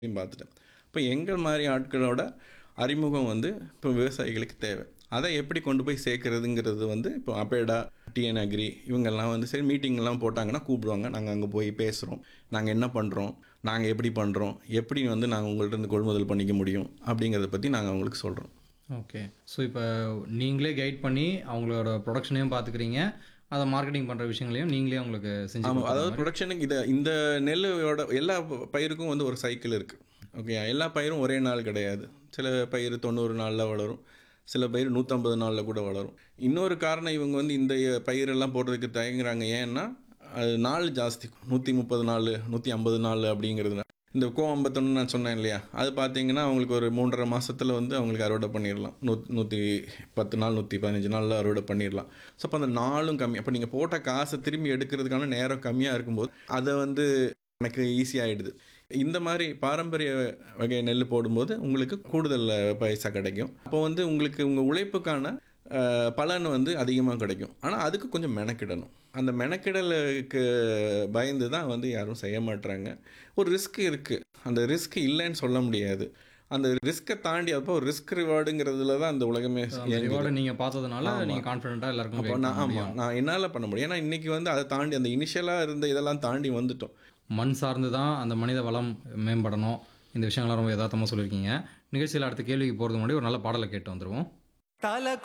அப்படின்னு பார்த்துட்டேன் இப்போ எங்கள் மாதிரி ஆட்களோட அறிமுகம் வந்து இப்போ விவசாயிகளுக்கு தேவை அதை எப்படி கொண்டு போய் சேர்க்கறதுங்கிறது வந்து இப்போ அப்பேடா டிஎன் அக்ரி இவங்கெல்லாம் வந்து சரி மீட்டிங்லாம் போட்டாங்கன்னா கூப்பிடுவாங்க நாங்கள் அங்கே போய் பேசுகிறோம் நாங்கள் என்ன பண்ணுறோம் நாங்கள் எப்படி பண்ணுறோம் எப்படி வந்து நாங்கள் உங்கள்ட்ட இருந்து கொள்முதல் பண்ணிக்க முடியும் அப்படிங்கிறத பற்றி நாங்கள் அவங்களுக்கு சொல்கிறோம் ஓகே ஸோ இப்போ நீங்களே கைட் பண்ணி அவங்களோட ப்ரொடக்ஷனையும் பார்த்துக்கிறீங்க அதை மார்க்கெட்டிங் பண்ணுற விஷயங்களையும் நீங்களே அவங்களுக்கு செஞ்சு ஆமாம் கொடுக்குற அதாவது மாதிரி. ப்ரொடக்ஷனுக்கு இதை இந்த நெல்லோட எல்லா ப- பயிருக்கும் வந்து ஒரு சைக்கிள் இருக்குது ஓகே எல்லா பயிரும் ஒரே நாள் கிடையாது சில பயிர் தொண்ணூறு நாளில் வளரும் சில பயிர் நூற்றம்பது நாளில் கூட வளரும் இன்னொரு காரணம் இவங்க வந்து இந்த பயிரெல்லாம் போடுறதுக்கு தயங்குறாங்க ஏன்னா அது நாள் ஜாஸ்தி நூற்றி முப்பது நாள் நூற்றி ஐம்பது நாள் அப்படிங்கிறதுனால இந்த கோ ஐம்பத்தொன்று நான் சொன்னேன் இல்லையா அது பார்த்தீங்கன்னா அவங்களுக்கு ஒரு மூன்றரை மாசத்துல வந்து அவங்களுக்கு அறுவடை பண்ணிடலாம் நூ நூற்றி பத்து நாள் நூற்றி பதினஞ்சு நாளில் அறுவடை பண்ணிடலாம் ஸோ அப்போ அந்த நாளும் கம்மி அப்போ நீங்கள் போட்ட காசை திரும்பி எடுக்கிறதுக்கான நேரம் கம்மியாக இருக்கும்போது அதை வந்து எனக்கு ஈஸியாகிடுது இந்த மாதிரி பாரம்பரிய வகை நெல் போடும்போது உங்களுக்கு கூடுதல் பைசா கிடைக்கும் அப்போ வந்து உங்களுக்கு உங்கள் உழைப்புக்கான அஹ், பலன் வந்து அதிகமாக கிடைக்கும் ஆனால் அதுக்கு கொஞ்சம் மெனக்கிடணும் அந்த மெனக்கிடலுக்கு பயந்து தான் வந்து யாரும் செய்ய மாட்றாங்க ஒரு ரிஸ்க் இருக்குது அந்த ரிஸ்க் இல்லைன்னு சொல்ல முடியாது அந்த ரிஸ்க்கை தாண்டி அப்போ ரிஸ்க் ரிவார்டுங்கிறதுல தான் அந்த உலகமே அந்த இயங்குது. ரிவார்டை நீங்கள் பார்த்ததுனால ஆமா. நீங்கள் கான்ஃபிடென்ட்டாக எல்லாருக்கும் அப்போ guide நான் பண்ண ஆமாம் முடியும். நான் என்னால் பண்ண முடியும் ஏன்னா இன்றைக்கி வந்து அதை தாண்டி அந்த இனிஷியலாக இருந்த இதெல்லாம் தாண்டி வந்துட்டோம் மண் சார்ந்து தான் அந்த மனித வளம் மேம்படணும் இந்த விஷயங்கள்லாம் ரொம்ப யதார்த்தமாக சொல்லியிருக்கீங்க நிகழ்ச்சியில் அடுத்த கேள்விக்கு போகிறது முன்னாடி ஒரு நல்ல பாடலை கேட்டு வந்துருவோம் தல